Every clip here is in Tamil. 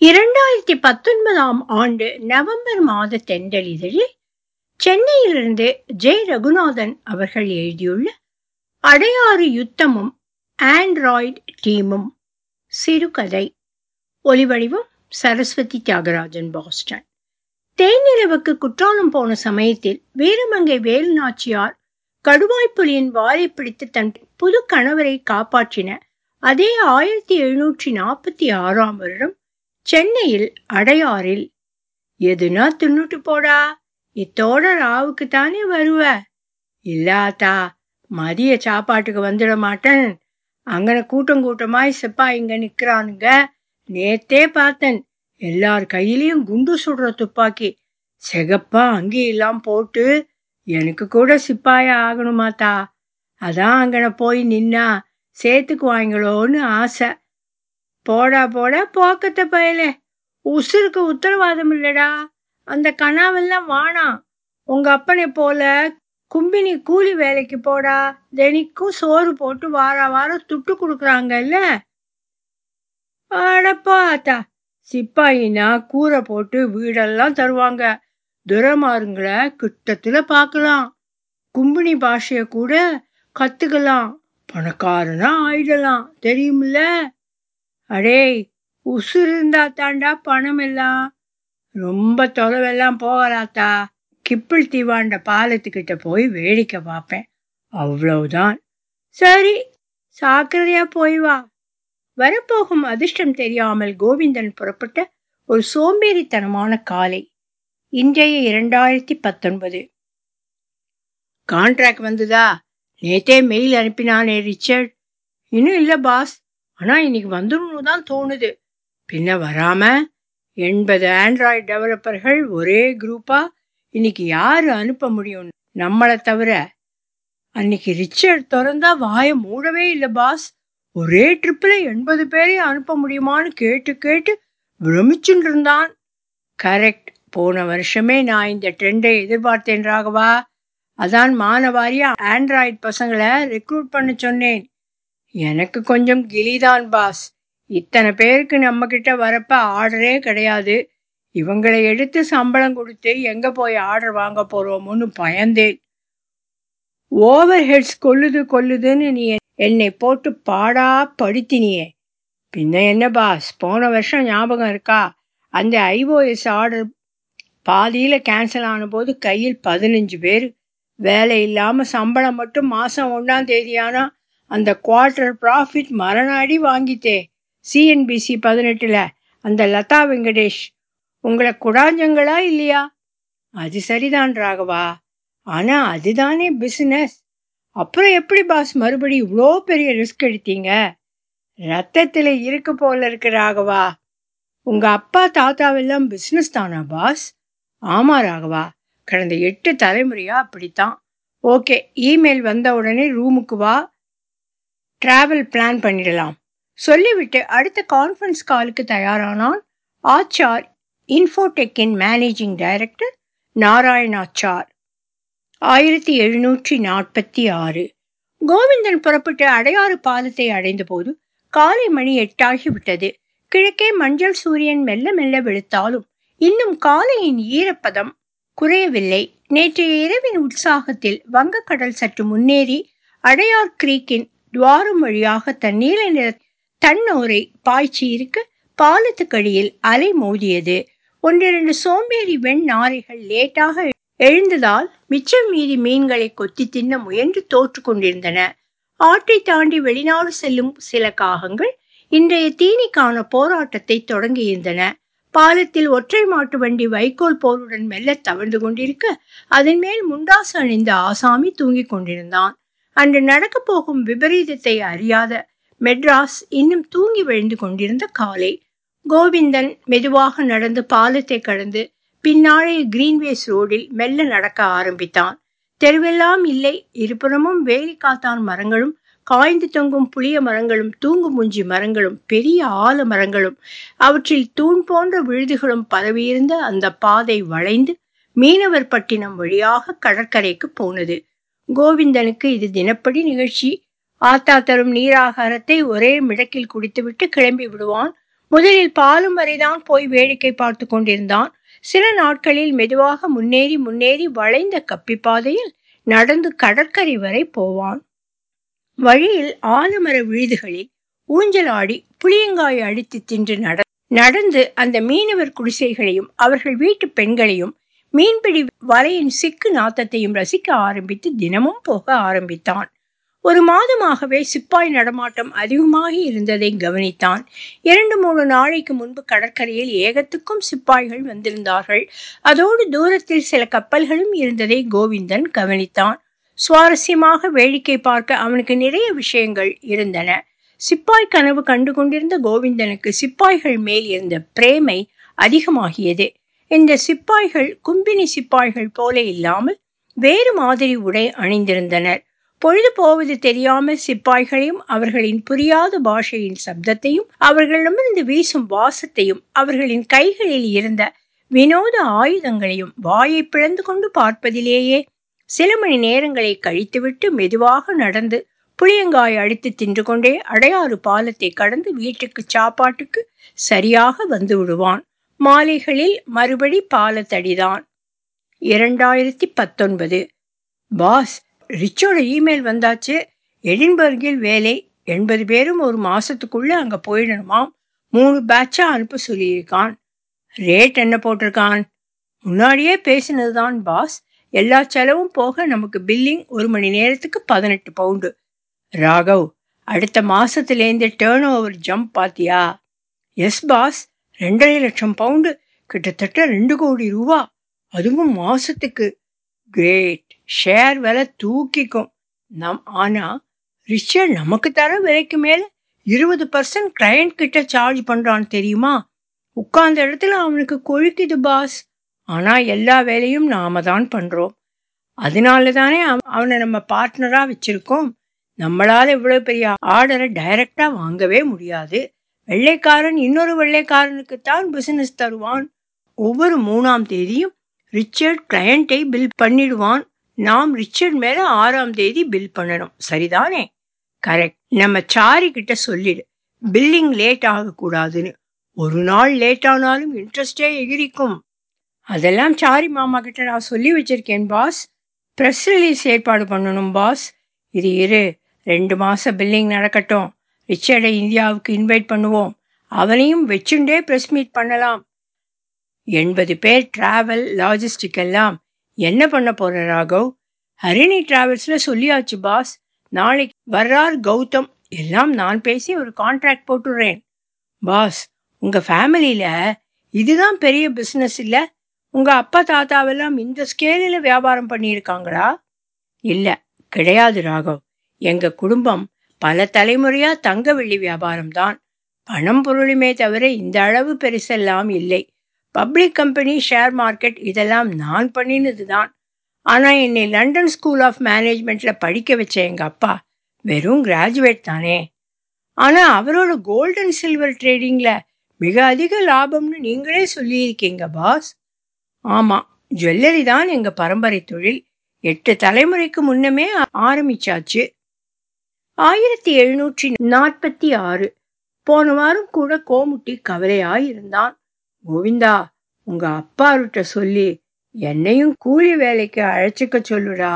இரண்டாயிரத்தி பத்தொன்பதாம் ஆண்டு நவம்பர் மாத தென்றலிதழில் சென்னையிலிருந்து ஜெ ரகுநாதன் அவர்கள் எழுதியுள்ள அடையாறு யுத்தமும் ஆண்ட்ராய்டு டீமும் சிறுகதை ஒலிவடிவம் சரஸ்வதி தியாகராஜன் பாஸ்டன் தேனிலவுக்கு குற்றாலம் போன சமயத்தில் வீரமங்கை வேலு நாச்சியார் கடுவாய்ப்புலியின் வாலை பிடித்து தன் புது கணவரை காப்பாற்றின அதே ஆயிரத்தி எழுநூற்றி நாற்பத்தி ஆறாம் வருடம் சென்னையில் அடையாறில் எதுனா தின்னுட்டு போடா இத்தோட ராவுக்கு தானே வருவ இல்லாத்தா மதிய சாப்பாட்டுக்கு வந்துட மாட்டேன் அங்கன கூட்டம் கூட்டமாய் செப்பா இங்க நிக்கிறானுங்க நேத்தே பார்த்தேன் எல்லார் கையிலயும் குண்டு சுடுற துப்பாக்கி செகப்பா அங்கேயெல்லாம் போட்டு எனக்கு கூட சிப்பாய ஆகணுமாத்தா அதான் அங்கன போய் நின்னா சேர்த்துக்குவாங்களோன்னு ஆசை போடா போடா போக்கத்த பயலே உசுருக்கு உத்தரவாதம் இல்லடா அந்த கனாவெல்லாம் வானாம் உங்க அப்பனை போல கும்பினி கூலி வேலைக்கு போடா தினிக்கும் சோறு போட்டு வார வாரம் துட்டு கொடுக்குறாங்கல்ல அடப்பா ஆத்தா சிப்பாயினா கூரை போட்டு வீடெல்லாம் தருவாங்க துரமாருங்களை கிட்டத்துல பார்க்கலாம் கும்பினி பாஷைய கூட கத்துக்கலாம் பணக்காரனா ஆயிடலாம் தெரியுமில்ல அடேய் உசுறு இருந்தா தாண்டா பணம் எல்லாம் ரொம்ப தொலைவெல்லாம் போகலாத்தா கிப்பிள் தீவாண்ட பாலத்துக்கிட்ட போய் வேடிக்கை பார்ப்பேன் அவ்வளவுதான் சரி சாக்கிரதையா போய் வா வரப்போகும் அதிர்ஷ்டம் தெரியாமல் கோவிந்தன் புறப்பட்ட ஒரு சோம்பேறித்தனமான காலை இன்றைய இரண்டாயிரத்தி பத்தொன்பது கான்ட்ராக்ட் வந்ததா நேத்தே மெயில் அனுப்பினானே ரிச்சர்ட் இன்னும் இல்ல பாஸ் ஆனா இன்னைக்கு வந்துடணும் தான் தோணுது பின்ன வராம எண்பது ஆண்ட்ராய்டு டெவலப்பர்கள் ஒரே குரூப்பா இன்னைக்கு யாரு அனுப்ப முடியும் நம்மளை தவிர அன்னைக்கு ரிச்சர்ட் திறந்தா வாய மூடவே இல்லை பாஸ் ஒரே ட்ரிப்பில் எண்பது பேரையும் அனுப்ப முடியுமான்னு கேட்டு கேட்டு பிரமிச்சுட்டு இருந்தான் கரெக்ட் போன வருஷமே நான் இந்த ட்ரெண்டை எதிர்பார்த்தேன் ராகவா அதான் மானவாரியா ஆண்ட்ராய்டு பசங்களை ரெக்ரூட் பண்ண சொன்னேன் எனக்கு கொஞ்சம் கிளிதான் பாஸ் இத்தனை பேருக்கு நம்ம கிட்ட வரப்ப ஆர்டரே கிடையாது இவங்களை எடுத்து சம்பளம் கொடுத்து எங்க போய் ஆர்டர் வாங்க போறோமோன்னு பயந்தேன் ஓவர் ஹெட்ஸ் கொல்லுது கொல்லுதுன்னு நீ என்னை போட்டு பாடா படுத்தினியே பின்ன என்ன பாஸ் போன வருஷம் ஞாபகம் இருக்கா அந்த ஐஓஎஸ் ஆர்டர் பாதியில கேன்சல் ஆன போது கையில் பதினஞ்சு பேர் வேலை இல்லாம சம்பளம் மட்டும் மாசம் ஒன்னாம் தேதியானா அந்த குவார்டர் ப்ராஃபிட் மரணாடி வாங்கித்தே சிஎன்பிசி பதினெட்டுல அந்த லதா வெங்கடேஷ் உங்களை குடாஞ்சங்களா இல்லையா அது சரிதான் ராகவா ஆனா அதுதானே பிசினஸ் அப்புறம் எப்படி பாஸ் மறுபடி இவ்வளோ பெரிய ரிஸ்க் எடுத்தீங்க ரத்தத்துல இருக்கு போல இருக்கு ராகவா உங்க அப்பா தாத்தாவெல்லாம் பிசினஸ் தானா பாஸ் ஆமா ராகவா கடந்த எட்டு தலைமுறையா அப்படித்தான் ஓகே இமெயில் வந்த உடனே ரூமுக்கு வா டிராவல் பிளான் பண்ணிடலாம் சொல்லிவிட்டு அடுத்த கான்ஃபரன்ஸ் காலுக்கு தயாரானான் ஆச்சார் இன்ஃபோடெக்கின் மேனேஜிங் டைரக்டர் நாராயணாச்சார் ஆயிரத்தி எழுநூற்றி நாற்பத்தி ஆறு கோவிந்தன் புறப்பட்டு அடையாறு பாலத்தை அடைந்தபோது காலை மணி எட்டாகிவிட்டது கிழக்கே மஞ்சள் சூரியன் மெல்ல மெல்ல வெளுத்தாலும் இன்னும் காலையின் ஈரப்பதம் குறையவில்லை நேற்றைய இரவின் உற்சாகத்தில் வங்கக்கடல் சற்று முன்னேறி அடையார் கிரீக்கின் துவாரம் வழியாக தன் நீல நிற தன்னோரை பாய்ச்சி இருக்க பாலத்துக்கடியில் அலை மோதியது ஒன்றிரண்டு சோம்பேறி வெண் நாரைகள் லேட்டாக எழுந்ததால் மிச்சம் மீதி மீன்களை கொத்தி தின்ன முயன்று தோற்று கொண்டிருந்தன ஆற்றை தாண்டி வெளிநாடு செல்லும் சில காகங்கள் இன்றைய தீனிக்கான போராட்டத்தை தொடங்கியிருந்தன பாலத்தில் ஒற்றை மாட்டு வண்டி வைக்கோல் போருடன் மெல்ல தவழ்ந்து கொண்டிருக்க அதன் மேல் முண்டாசு அணிந்த ஆசாமி தூங்கிக் கொண்டிருந்தான் அன்று நடக்கப் போகும் விபரீதத்தை அறியாத மெட்ராஸ் இன்னும் தூங்கி விழுந்து கொண்டிருந்த காலை கோவிந்தன் மெதுவாக நடந்து பாலத்தை கடந்து பின்னாழைய கிரீன்வேஸ் ரோடில் மெல்ல நடக்க ஆரம்பித்தான் தெருவெல்லாம் இல்லை இருபுறமும் வேலி காத்தான் மரங்களும் காய்ந்து தொங்கும் புளிய மரங்களும் தூங்கு முஞ்சி மரங்களும் பெரிய ஆல மரங்களும் அவற்றில் தூண் போன்ற விழுதுகளும் பரவியிருந்த அந்த பாதை வளைந்து மீனவர் பட்டினம் வழியாக கடற்கரைக்கு போனது கோவிந்தனுக்கு இது தினப்படி நிகழ்ச்சி ஆத்தா தரும் நீராகாரத்தை ஒரே மிடக்கில் குடித்துவிட்டு கிளம்பி விடுவான் முதலில் பாலும் வரைதான் போய் வேடிக்கை பார்த்து கொண்டிருந்தான் சில நாட்களில் மெதுவாக முன்னேறி முன்னேறி வளைந்த கப்பிப்பாதையில் நடந்து கடற்கரை வரை போவான் வழியில் ஆலமர விழுதுகளில் ஊஞ்சலாடி புளியங்காய் அடித்து தின்று நட நடந்து அந்த மீனவர் குடிசைகளையும் அவர்கள் வீட்டு பெண்களையும் மீன்பிடி வலையின் சிக்கு நாத்தத்தையும் ரசிக்க ஆரம்பித்து தினமும் போக ஆரம்பித்தான் ஒரு மாதமாகவே சிப்பாய் நடமாட்டம் அதிகமாகி இருந்ததை கவனித்தான் இரண்டு மூணு நாளைக்கு முன்பு கடற்கரையில் ஏகத்துக்கும் சிப்பாய்கள் வந்திருந்தார்கள் அதோடு தூரத்தில் சில கப்பல்களும் இருந்ததை கோவிந்தன் கவனித்தான் சுவாரஸ்யமாக வேடிக்கை பார்க்க அவனுக்கு நிறைய விஷயங்கள் இருந்தன சிப்பாய் கனவு கண்டு கொண்டிருந்த கோவிந்தனுக்கு சிப்பாய்கள் மேல் இருந்த பிரேமை அதிகமாகியது இந்த சிப்பாய்கள் கும்பினி சிப்பாய்கள் போல இல்லாமல் வேறு மாதிரி உடை அணிந்திருந்தனர் பொழுது போவது தெரியாமல் சிப்பாய்களையும் அவர்களின் புரியாத பாஷையின் சப்தத்தையும் அவர்களிடமிருந்து வீசும் வாசத்தையும் அவர்களின் கைகளில் இருந்த வினோத ஆயுதங்களையும் வாயை பிளந்து கொண்டு பார்ப்பதிலேயே சில மணி நேரங்களை கழித்துவிட்டு மெதுவாக நடந்து புளியங்காய் அடித்து தின்று கொண்டே அடையாறு பாலத்தை கடந்து வீட்டுக்கு சாப்பாட்டுக்கு சரியாக வந்து விடுவான் மாலைகளில் மறுபடி பாலத்தடிதான் இரண்டாயிரத்தி பத்தொன்பது பாஸ் ரிச்சோட இமெயில் வந்தாச்சு எடின்பர்கில் வேலை எண்பது பேரும் ஒரு மாசத்துக்குள்ள அங்க போயிடணுமாம் மூணு பேட்சா அனுப்ப சொல்லியிருக்கான் ரேட் என்ன போட்டிருக்கான் முன்னாடியே பேசினதுதான் பாஸ் எல்லா செலவும் போக நமக்கு பில்லிங் ஒரு மணி நேரத்துக்கு பதினெட்டு பவுண்டு ராகவ் அடுத்த மாசத்துலேருந்து டேர்ன் ஓவர் ஜம்ப் பாத்தியா எஸ் பாஸ் ரெண்டரை லட்சம் பவுண்டு கிட்டத்தட்ட ரெண்டு கோடி ரூபா அதுவும் மாசத்துக்கு கிரேட் ஷேர் விலை தூக்கிக்கும் நம் ஆனா ரிச்சர்ட் நமக்கு தர விலைக்கு மேல இருபது பர்சன்ட் கிளையண்ட் கிட்ட சார்ஜ் பண்றான் தெரியுமா உட்கார்ந்த இடத்துல அவனுக்கு கொழுக்குது பாஸ் ஆனா எல்லா வேலையும் நாம தான் பண்றோம் அதனால தானே அவனை நம்ம பார்ட்னரா வச்சிருக்கோம் நம்மளால இவ்வளவு பெரிய ஆர்டரை டைரக்டா வாங்கவே முடியாது வெள்ளைக்காரன் இன்னொரு வெள்ளைக்காரனுக்கு தான் பிசினஸ் தருவான் ஒவ்வொரு மூணாம் தேதியும் ரிச்சர்ட் கிளையண்டை பில் பண்ணிடுவான் நாம் ரிச்சர்ட் மேல ஆறாம் தேதி பில் பண்ணணும் சரிதானே கரெக்ட் நம்ம சாரி கிட்ட சொல்லிடு பில்லிங் லேட் ஆகக்கூடாதுன்னு ஒரு நாள் லேட் ஆனாலும் இன்ட்ரெஸ்டே எகிரிக்கும் அதெல்லாம் சாரி மாமா கிட்ட நான் சொல்லி வச்சிருக்கேன் பாஸ் ப்ரெஸ் ரிலீஸ் ஏற்பாடு பண்ணணும் பாஸ் இது இரு ரெண்டு மாசம் பில்லிங் நடக்கட்டும் ரிச்சர்டை இந்தியாவுக்கு இன்வைட் பண்ணுவோம் அவனையும் வச்சுண்டே ப்ரெஸ் மீட் பண்ணலாம் எண்பது பேர் டிராவல் லாஜிஸ்டிக் எல்லாம் என்ன பண்ண போற ராகவ் ஹரிணி டிராவல்ஸ்ல சொல்லியாச்சு பாஸ் நாளைக்கு வர்றார் கௌதம் எல்லாம் நான் பேசி ஒரு கான்ட்ராக்ட் போட்டுடுறேன் பாஸ் உங்க ஃபேமிலியில இதுதான் பெரிய பிசினஸ் இல்ல உங்க அப்பா தாத்தாவெல்லாம் இந்த ஸ்கேலில் வியாபாரம் பண்ணியிருக்காங்களா இல்ல கிடையாது ராகவ் எங்க குடும்பம் பல தலைமுறையா தங்க வெள்ளி வியாபாரம் தான் பணம் பொருளுமே தவிர இந்த அளவு பெருசெல்லாம் இல்லை பப்ளிக் கம்பெனி ஷேர் மார்க்கெட் இதெல்லாம் நான் பண்ணினது தான் ஆனா என்னை லண்டன் ஸ்கூல் ஆஃப் மேனேஜ்மெண்ட்ல படிக்க வச்ச எங்க அப்பா வெறும் கிராஜுவேட் தானே ஆனா அவரோட கோல்டன் சில்வர் ட்ரேடிங்ல மிக அதிக லாபம்னு நீங்களே சொல்லியிருக்கீங்க பாஸ் ஆமா ஜுவல்லரி தான் எங்க பரம்பரை தொழில் எட்டு தலைமுறைக்கு முன்னமே ஆரம்பிச்சாச்சு ஆயிரத்தி எழுநூற்றி நாற்பத்தி ஆறு போன வாரம் கூட கோமுட்டி கவலையாயிருந்தான் கோவிந்தா உங்க அப்பாவிட்ட சொல்லி என்னையும் கூலி வேலைக்கு அழைச்சிக்க சொல்லுடா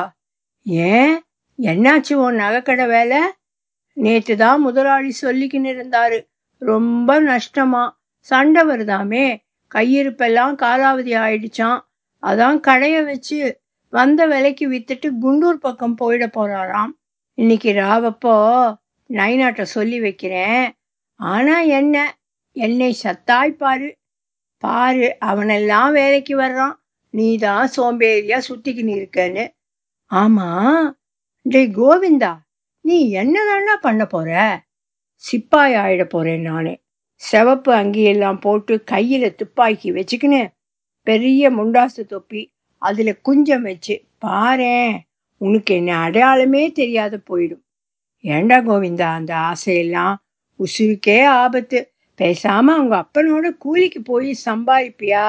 ஏன் என்னாச்சு உன் நகைக்கடை வேலை நேத்து தான் முதலாளி சொல்லிக்கின்னு இருந்தாரு ரொம்ப நஷ்டமா சண்டை வருதாமே கையிருப்பெல்லாம் காலாவதி ஆயிடுச்சான் அதான் கடைய வச்சு வந்த விலைக்கு வித்துட்டு குண்டூர் பக்கம் போயிட போறாராம் இன்னைக்கு ராவப்போ நைனாட்ட சொல்லி வைக்கிறேன் ஆனா என்ன என்னை சத்தாய் பாரு பாரு அவனெல்லாம் வேலைக்கு வர்றான் நீ தான் சோம்பேறியா சுத்திக்கின்னு இருக்கன்னு ஆமா டேய் கோவிந்தா நீ என்னதானா பண்ண போற சிப்பாய் ஆயிட போறேன் நானே சிவப்பு அங்கியெல்லாம் போட்டு கையில துப்பாக்கி வச்சுக்கின்னு பெரிய முண்டாசு தொப்பி அதுல குஞ்சம் வச்சு பாரேன் உனக்கு என்ன அடையாளமே தெரியாத போயிடும் ஏண்டா கோவிந்தா அந்த ஆசையெல்லாம் உசுருக்கே ஆபத்து பேசாம அவங்க அப்பனோட கூலிக்கு போய் சம்பாதிப்பியா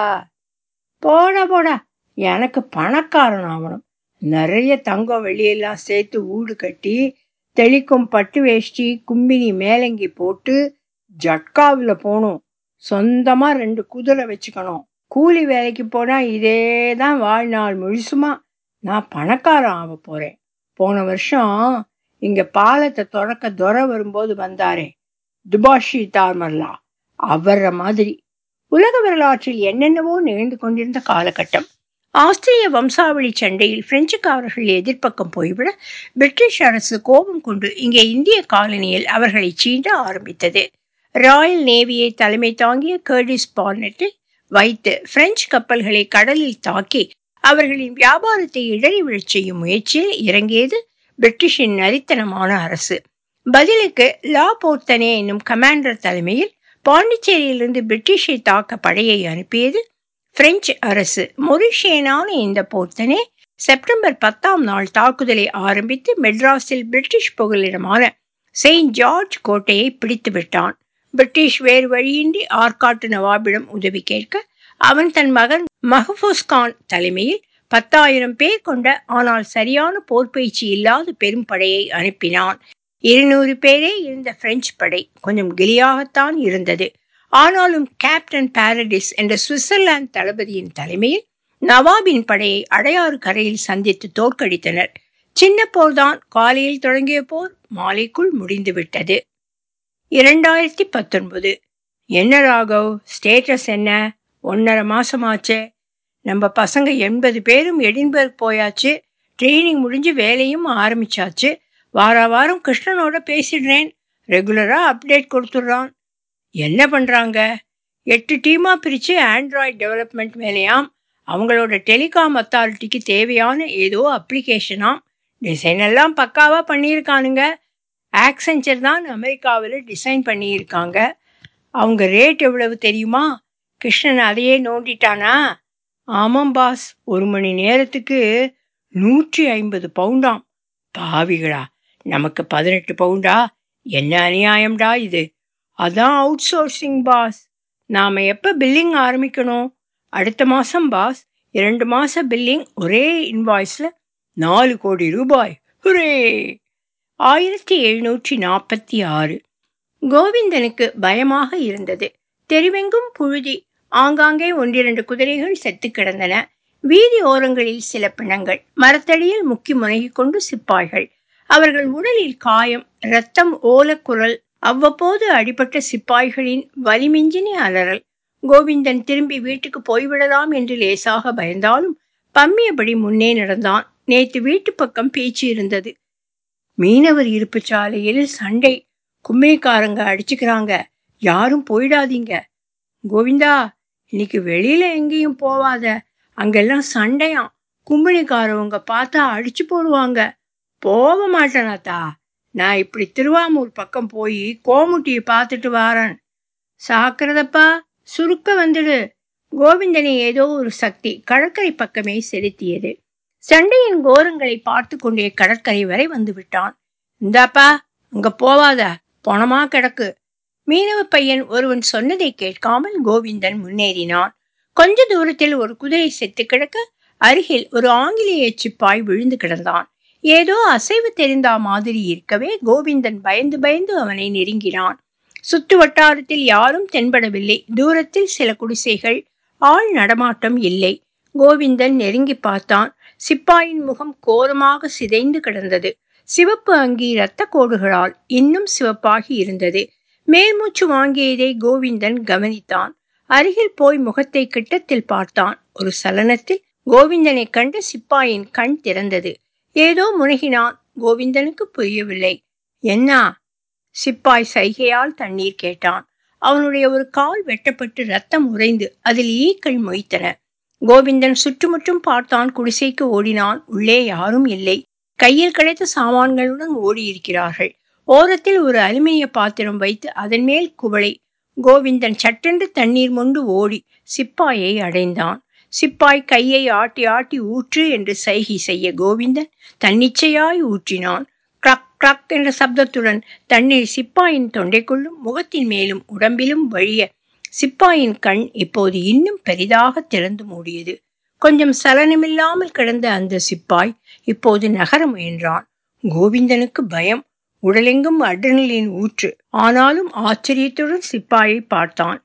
போடா போடா எனக்கு பணக்காரன் ஆகணும் நிறைய தங்கம் வெளியெல்லாம் சேர்த்து ஊடு கட்டி தெளிக்கும் பட்டு வேஷ்டி கும்பினி மேலங்கி போட்டு ஜட்காவில் போகணும் சொந்தமா ரெண்டு குதிரை வச்சுக்கணும் கூலி வேலைக்கு போனா இதே தான் வாழ்நாள் முழுசுமா நான் பணக்காரன் ஆக போறேன் போன வருஷம் இங்க பாலத்தை தொடக்க துறை வரும்போது வந்தாரே துபாஷி தார்மல்லா அவர மாதிரி உலக வரலாற்றில் என்னென்னவோ நிகழ்ந்து கொண்டிருந்த காலகட்டம் ஆஸ்திரிய வம்சாவளி சண்டையில் பிரெஞ்சுக்காரர்கள் எதிர்ப்பக்கம் போய்விட பிரிட்டிஷ் அரசு கோபம் கொண்டு இங்கே இந்திய காலனியில் அவர்களை சீண்ட ஆரம்பித்தது ராயல் நேவியை தலைமை தாங்கிய கர்டிஸ் பார்னெட்டை வைத்து பிரெஞ்சு கப்பல்களை கடலில் தாக்கி அவர்களின் வியாபாரத்தை இடறி விழச் செய்யும் முயற்சியில் இறங்கியது பிரிட்டிஷின் நரித்தனமான அரசு பதிலுக்கு லா போர்த்தனே என்னும் கமாண்டர் தலைமையில் பாண்டிச்சேரியிலிருந்து பிரிட்டிஷை தாக்க படையை அனுப்பியது பிரெஞ்சு அரசு மொரிஷியனான இந்த போர்த்தனே செப்டம்பர் பத்தாம் நாள் தாக்குதலை ஆரம்பித்து மெட்ராஸில் பிரிட்டிஷ் புகலிடமான செயின்ட் ஜார்ஜ் கோட்டையை பிடித்து விட்டான் பிரிட்டிஷ் வேறு வழியின்றி ஆற்காட்டு நவாபிடம் உதவி கேட்க அவன் தன் மகன் மஹபூஸ் கான் தலைமையில் பத்தாயிரம் பேர் கொண்ட ஆனால் சரியான போர் பயிற்சி இல்லாத பெரும் படையை அனுப்பினான் இருநூறு பேரே இருந்த பிரெஞ்சு படை கொஞ்சம் கிளியாகத்தான் இருந்தது ஆனாலும் கேப்டன் பாரடிஸ் என்ற சுவிட்சர்லாந்து தளபதியின் தலைமையில் நவாபின் படையை அடையாறு கரையில் சந்தித்து தோற்கடித்தனர் சின்ன போர்தான் காலையில் தொடங்கிய போர் மாலைக்குள் முடிந்துவிட்டது இரண்டாயிரத்தி பத்தொன்பது என்ன ராகவ் ஸ்டேட்டஸ் என்ன ஒன்னரை மாசமாச்சே நம்ம பசங்க எண்பது பேரும் எடின்பர்க் போயாச்சு ட்ரைனிங் முடிஞ்சு வேலையும் ஆரம்பிச்சாச்சு வார வாரம் கிருஷ்ணனோட பேசிடுறேன் ரெகுலரா அப்டேட் கொடுத்துட்றான் என்ன பண்றாங்க எட்டு டீமா பிரிச்சு ஆண்ட்ராய்ட் டெவலப்மெண்ட் வேலையாம் அவங்களோட டெலிகாம் அத்தாரிட்டிக்கு தேவையான ஏதோ அப்ளிகேஷனாம் டிசைன் எல்லாம் பக்காவா பண்ணியிருக்கானுங்க ஆக்சென்ச்சர் தான் அமெரிக்காவில் டிசைன் பண்ணியிருக்காங்க அவங்க ரேட் எவ்வளவு தெரியுமா கிருஷ்ணன் அதையே நோண்டிட்டானா ஆமாம் பாஸ் ஒரு மணி நேரத்துக்கு நூற்றி ஐம்பது பவுண்டாம் பாவிகளா நமக்கு பதினெட்டு பவுண்டா என்ன அநியாயம்டா இது அதான் அவுட் சோர்சிங் பாஸ் நாம எப்ப பில்லிங் ஆரம்பிக்கணும் அடுத்த மாசம் பாஸ் இரண்டு மாச பில்லிங் ஒரே இன்வாய்ஸ்ல நாலு கோடி ரூபாய் ஹுரே ஆயிரத்தி எழுநூற்றி நாற்பத்தி ஆறு கோவிந்தனுக்கு பயமாக இருந்தது தெருவெங்கும் புழுதி ஆங்காங்கே ஒன்றிரண்டு குதிரைகள் செத்து கிடந்தன வீதி ஓரங்களில் சில பிணங்கள் மரத்தடியில் முக்கி முனகிக் கொண்டு சிப்பாய்கள் அவர்கள் உடலில் காயம் இரத்தம் ஓலக்குரல் அவ்வப்போது அடிபட்ட சிப்பாய்களின் வலிமிஞ்சினி அலறல் கோவிந்தன் திரும்பி வீட்டுக்கு போய்விடலாம் என்று லேசாக பயந்தாலும் பம்மியபடி முன்னே நடந்தான் நேத்து வீட்டு பக்கம் பேச்சு இருந்தது மீனவர் இருப்பு சாலையில் சண்டை கும்மிக்காரங்க அடிச்சுக்கிறாங்க யாரும் போயிடாதீங்க கோவிந்தா இன்னைக்கு வெளியில எங்கேயும் போவாத அங்கெல்லாம் சண்டையாம் கும்பிணிக்காரவங்க பார்த்தா அடிச்சு போடுவாங்க போக மாட்டேனாத்தா நான் இப்படி திருவாமூர் பக்கம் போய் கோமுட்டியை பார்த்துட்டு வாரேன் சாக்கிறதப்பா சுருக்க வந்துடு கோவிந்தனை ஏதோ ஒரு சக்தி கடற்கரை பக்கமே செலுத்தியது சண்டையின் கோரங்களை பார்த்து கொண்டே கடற்கரை வரை வந்து விட்டான் இந்தாப்பா அங்க போவாத பணமா கிடக்கு மீனவ பையன் ஒருவன் சொன்னதை கேட்காமல் கோவிந்தன் முன்னேறினான் கொஞ்ச தூரத்தில் ஒரு குதிரை செத்து கிடக்க அருகில் ஒரு ஆங்கிலேய சிப்பாய் விழுந்து கிடந்தான் ஏதோ அசைவு தெரிந்தா மாதிரி இருக்கவே கோவிந்தன் பயந்து பயந்து அவனை நெருங்கினான் சுற்று வட்டாரத்தில் யாரும் தென்படவில்லை தூரத்தில் சில குடிசைகள் ஆள் நடமாட்டம் இல்லை கோவிந்தன் நெருங்கி பார்த்தான் சிப்பாயின் முகம் கோரமாக சிதைந்து கிடந்தது சிவப்பு அங்கி இரத்த கோடுகளால் இன்னும் சிவப்பாகி இருந்தது மேல்மூச்சு வாங்கியதை கோவிந்தன் கவனித்தான் அருகில் போய் முகத்தை கிட்டத்தில் பார்த்தான் ஒரு சலனத்தில் கோவிந்தனை கண்டு சிப்பாயின் கண் திறந்தது ஏதோ முனகினான் கோவிந்தனுக்கு புரியவில்லை என்ன சிப்பாய் சைகையால் தண்ணீர் கேட்டான் அவனுடைய ஒரு கால் வெட்டப்பட்டு ரத்தம் உறைந்து அதில் ஈக்கள் மொய்த்தன கோவிந்தன் சுற்றுமுற்றும் பார்த்தான் குடிசைக்கு ஓடினான் உள்ளே யாரும் இல்லை கையில் கிடைத்த சாமான்களுடன் ஓடியிருக்கிறார்கள் ஓரத்தில் ஒரு அலுமினிய பாத்திரம் வைத்து அதன் மேல் குவளை கோவிந்தன் சட்டென்று தண்ணீர் மொண்டு ஓடி சிப்பாயை அடைந்தான் சிப்பாய் கையை ஆட்டி ஆட்டி ஊற்று என்று சைகை செய்ய கோவிந்தன் தன்னிச்சையாய் ஊற்றினான் க்ளக் க்ளக் என்ற சப்தத்துடன் தண்ணீர் சிப்பாயின் தொண்டைக்குள்ளும் முகத்தின் மேலும் உடம்பிலும் வழிய சிப்பாயின் கண் இப்போது இன்னும் பெரிதாக திறந்து மூடியது கொஞ்சம் சலனமில்லாமல் கிடந்த அந்த சிப்பாய் இப்போது நகர முயன்றான் கோவிந்தனுக்கு பயம் உடலெங்கும் அட்ரனலின் ஊற்று ஆனாலும் ஆச்சரியத்துடன் சிப்பாயை பார்த்தான்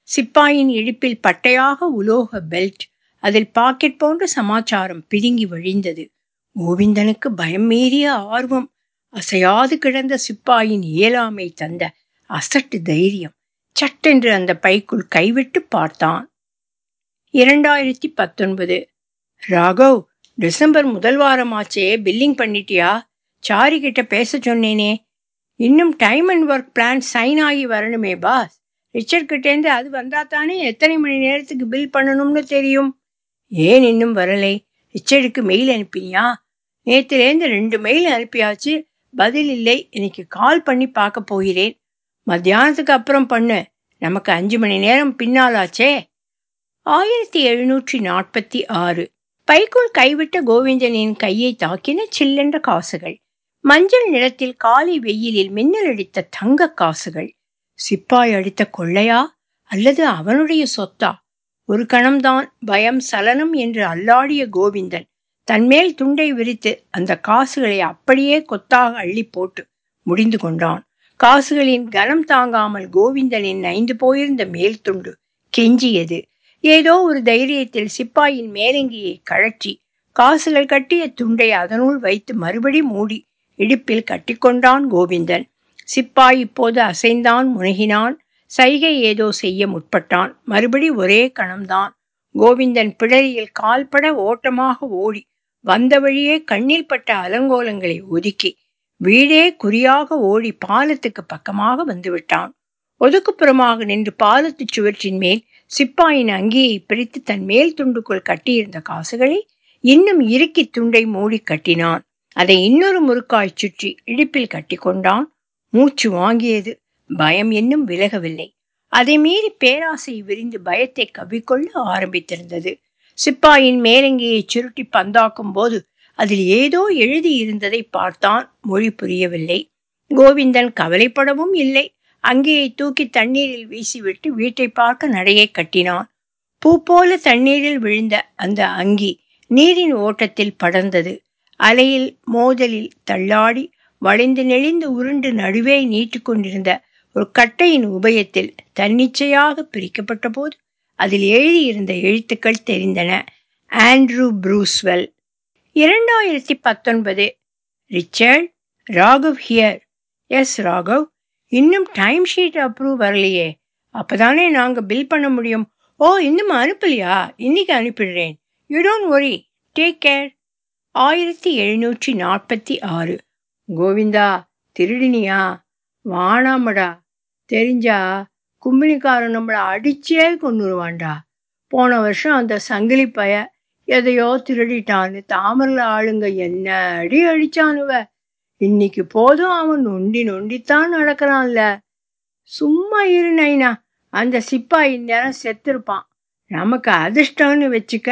சிப்பாயின் இடுப்பில் பட்டையாக உலோக பெல்ட் அதில் பாக்கெட் போன்ற சமாச்சாரம் பிதுங்கி வழிந்தது கோவிந்தனுக்கு பயம் மீறிய ஆர்வம் அசையாது கிடந்த சிப்பாயின் இயலாமை தந்த அசட்டு தைரியம் சட்டென்று அந்த பைக்குள் கைவிட்டு பார்த்தான் இரண்டாயிரத்தி பத்தொன்பது ராகவ் டிசம்பர் முதல் வாரமாச்சே பில்லிங் பண்ணிட்டியா சாரி கிட்ட பேச சொன்னேனே இன்னும் time and work plan sign ஆகி வரணுமே பாஸ் ரிச்சர்ட் கிட்டேருந்து அது வந்தா தானே எத்தனை மணி நேரத்துக்கு பில் பண்ணணும்னு தெரியும் ஏன் இன்னும் வரலை ரிச்சர்டுக்கு மெயில் அனுப்பினியா நேற்றுலேருந்து ரெண்டு மெயில் அனுப்பியாச்சு பதில் இல்லை இன்னைக்கு கால் பண்ணி பார்க்க போகிறேன் மத்தியானத்துக்கு அப்புறம் பண்ணு நமக்கு அஞ்சு மணி நேரம் பின்னாலாச்சே ஆயிரத்தி எழுநூற்றி நாற்பத்தி ஆறு பைக்குள் கைவிட்ட கோவிந்தனின் கையை தாக்கின சில்லென்ற காசுகள் மஞ்சள் நிறத்தில் காலை வெயிலில் மின்னல் அடித்த தங்க காசுகள் சிப்பாய் அடித்த கொள்ளையா அல்லது அவனுடைய சொத்தா ஒரு கணம்தான் பயம் சலனம் என்று அல்லாடிய கோவிந்தன் தன்மேல் துண்டை விரித்து அந்த காசுகளை அப்படியே கொத்தாக அள்ளி போட்டு முடிந்து கொண்டான் காசுகளின் கனம் தாங்காமல் கோவிந்தனின் நைந்து போயிருந்த மேல் துண்டு கெஞ்சியது ஏதோ ஒரு தைரியத்தில் சிப்பாயின் மேலங்கியை கழற்றி காசுகள் கட்டிய துண்டை அதனுள் வைத்து மறுபடி மூடி இடுப்பில் கட்டிக்கொண்டான் கோவிந்தன் சிப்பாய் இப்போது அசைந்தான் முனகினான் சைகை ஏதோ செய்ய முற்பட்டான் மறுபடி ஒரே கணம்தான் கோவிந்தன் பிடரியில் கால்பட ஓட்டமாக ஓடி வந்த வழியே கண்ணில் பட்ட அலங்கோலங்களை ஒதுக்கி வீடே குறியாக ஓடி பாலத்துக்கு பக்கமாக வந்துவிட்டான் ஒதுக்குப்புறமாக நின்று பாலத்து சுவற்றின் மேல் சிப்பாயின் அங்கியை பிரித்து தன் மேல் துண்டுக்குள் கட்டியிருந்த காசுகளை இன்னும் இறுக்கி துண்டை மூடி கட்டினான் அதை இன்னொரு முறுக்காய் சுற்றி இடுப்பில் கட்டி கொண்டான் மூச்சு வாங்கியது பயம் இன்னும் விலகவில்லை அதை மீறி பேராசை விரிந்து பயத்தை கவ்விக்கொள்ள ஆரம்பித்திருந்தது சிப்பாயின் மேலங்கியை சுருட்டி பந்தாக்கும் போது அதில் ஏதோ எழுதி இருந்ததை பார்த்தான் மொழி புரியவில்லை கோவிந்தன் கவலைப்படவும் இல்லை அங்கேயை தூக்கி தண்ணீரில் வீசிவிட்டு வீட்டை பார்க்க நடையை கட்டினான் பூ போல தண்ணீரில் விழுந்த அந்த அங்கி நீரின் ஓட்டத்தில் படர்ந்தது அலையில் மோதலில் தள்ளாடி வளைந்து நெளிந்து உருண்டு நடுவே நீட்டு கொண்டிருந்த ஒரு கட்டையின் உபயத்தில் தன்னிச்சையாக பிரிக்கப்பட்ட போது அதில் எழுதியிருந்த எழுத்துக்கள் தெரிந்தன ஆண்ட்ரூ ப்ரூஸ்வெல் இரண்டாயிரத்தி பத்தொன்பது Richard Raghav here yes Raghav இன்னும் டைம் ஷீட் அப்ரூவ் வரலையே அப்பதானே நாங்க பில் பண்ண முடியும் ஓ இன்னும் அனுப்பலையா இன்னைக்கு அனுப்பிடுறேன் you don't worry take care ஆயிரத்தி எழுநூற்றி நாற்பத்தி ஆறு கோவிந்தா திருடினியா வானாமடா தெரிஞ்சா கும்பினிக்காரன் நம்மளை அடிச்சே கொண்டுருவான்டா போன வருஷம் அந்த சங்கிலி பய எதையோ திருடிட்டான்னு தாமரில் ஆளுங்க என்ன அடி அடிச்சானுவ இன்னைக்கு போதும் அவன் நொண்டி நொண்டித்தான் நடக்கிறான்ல சும்மா இரு நைனா அந்த சிப்பாய் இந்நேரம் செத்துருப்பான் நமக்கு அதிர்ஷ்டம்னு வச்சுக்க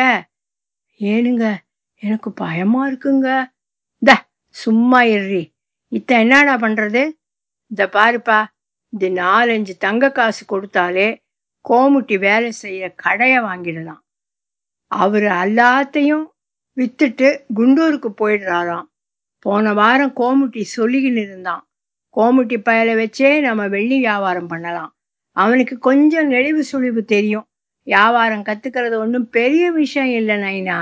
ஏனுங்க எனக்கு பயமா இருக்குங்க த சும்மா இருறி இத்த என்னடா பண்றது இந்த பாருப்பா இந்த நாலஞ்சு தங்க காசு கொடுத்தாலே கோமுட்டி வேலை செய்யற கடையை வாங்கிடலாம் அவர் எல்லாத்தையும் வித்துட்டு குண்டூருக்கு போயிடுறாராம் போன வாரம் கோமுட்டி சொல்லிக்கின்னு இருந்தான் கோமுட்டி பயலை வச்சே நம்ம வெள்ளி வியாபாரம் பண்ணலாம் அவனுக்கு கொஞ்சம் நெளிவு சுழிவு தெரியும் வியாபாரம் கத்துக்கிறது ஒன்றும் பெரிய விஷயம் இல்லை நைனா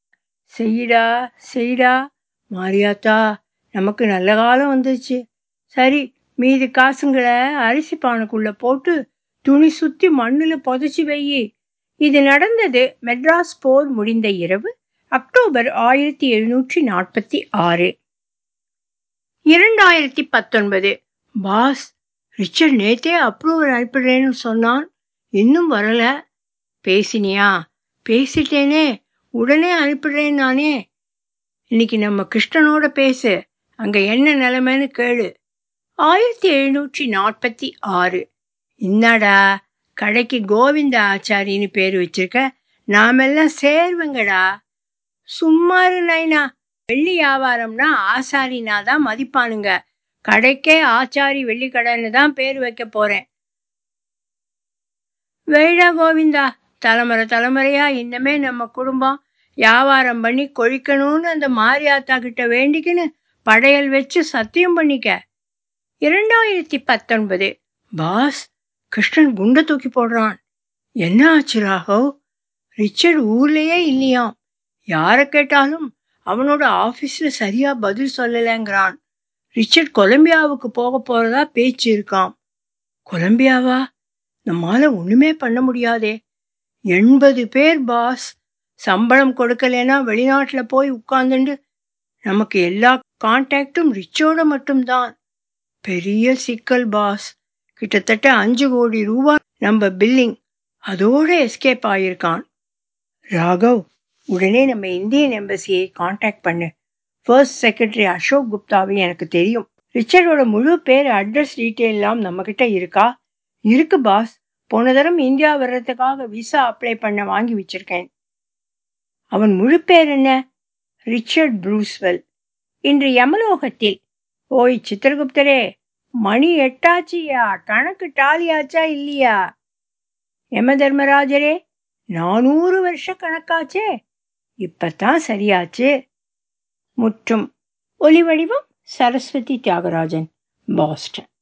செய்டா செய்டா மாரியாத்தா நமக்கு நல்ல காலம் வந்துச்சு சரி மீதி காசுங்களை அரிசி பானைக்குள்ள போட்டு துணி சுத்தி மண்ணுல புதைச்சி வையி இது நடந்தது மெட்ராஸ் போர் முடிந்த இரவு அக்டோபர் ஆயிரத்தி எழுநூற்றி நாற்பத்தி ஆறு இரண்டாயிரத்தி பத்தொன்பது பாஸ் ரிச்சர்ட் நேத்தே அப்ரூவல் அனுப்பிடுறேன்னு சொன்னான் இன்னும் வரல பேசினியா பேசிட்டேனே உடனே அனுப்பிடுறேன் நானே இன்னைக்கு நம்ம கிருஷ்ணனோட பேசு அங்க என்ன நிலைமைன்னு கேளு ஆயிரத்தி எழுநூற்றி நாற்பத்தி ஆறு என்னடா கடைக்கு கோவிந்த ஆச்சாரின்னு பேர் வச்சிருக்க நாமெல்லாம் சேர்வங்கடா சும்மா இரு நைனா வெள்ளி வியாபாரம்னா ஆசாரினா தான் மதிப்பானுங்க கடைக்கே ஆச்சாரி வெள்ளி கடைன்னு தான் பேர் வைக்க போறேன் வெயிடா கோவிந்தா தலைமுறை தலைமுறையா இன்னமே நம்ம குடும்பம் வியாபாரம் பண்ணி கொழிக்கணும்னு அந்த மாரியாத்தா கிட்ட வேண்டிக்கின்னு படையல் வச்சு சத்தியம் பண்ணிக்க இரண்டாயிரத்தி பத்தொன்பது பாஸ் கிருஷ்ணன் குண்டை தூக்கி போடுறான் என்ன ஆச்சு ராகவ் ரிச்சர்ட் ஊர்லயே இல்லையாம் யாரை கேட்டாலும் அவனோட ஆபீஸ்ல சரியா பதில் சொல்லலைங்கிறான் ரிச்சர்ட் கொலம்பியாவுக்கு போக போறதா பேச்சு இருக்காம் கொலம்பியாவா நம்மால ஒண்ணுமே பண்ண முடியாதே எண்பது பேர் பாஸ் சம்பளம் கொடுக்கலனா வெளிநாட்டுல போய் உட்கார்ந்துண்டு நமக்கு எல்லா கான்டாக்டும் ரிச்சோட மட்டும்தான் பெரிய சிக்கல் பாஸ் கிட்டத்தட்ட அஞ்சு கோடி ரூபாய் நம்ம பில்லிங் அதோட எஸ்கேப் ஆயிருக்கான் ராகவ் உடனே நம்ம இந்தியன் எம்பசியை காண்டாக்ட் பண்ணு ஃபர்ஸ்ட் செக்ரட்டரி அசோக் குப்தாவை எனக்கு தெரியும் ரிச்சர்டோட முழு பேர் அட்ரஸ் டீட்டெயில் எல்லாம் நம்ம கிட்ட இருக்கா இருக்கு பாஸ் போன தரம் இந்தியா வர்றதுக்காக விசா அப்ளை பண்ண வாங்கி வச்சிருக்கேன் அவன் முழு பேர் என்ன ரிச்சர்ட் ப்ரூஸ்வெல் இன்று யமலோகத்தில் ஓய் சித்திரகுப்தரே மணி எட்டாச்சியா கணக்கு டாலியாச்சா இல்லையா யம தர்மராஜரே நானூறு வருஷ கணக்காச்சே இப்பத்தான் சரியாச்சு முற்றும் ஒலி வடிவம் சரஸ்வதி தியாகராஜன் பாஸ்டன்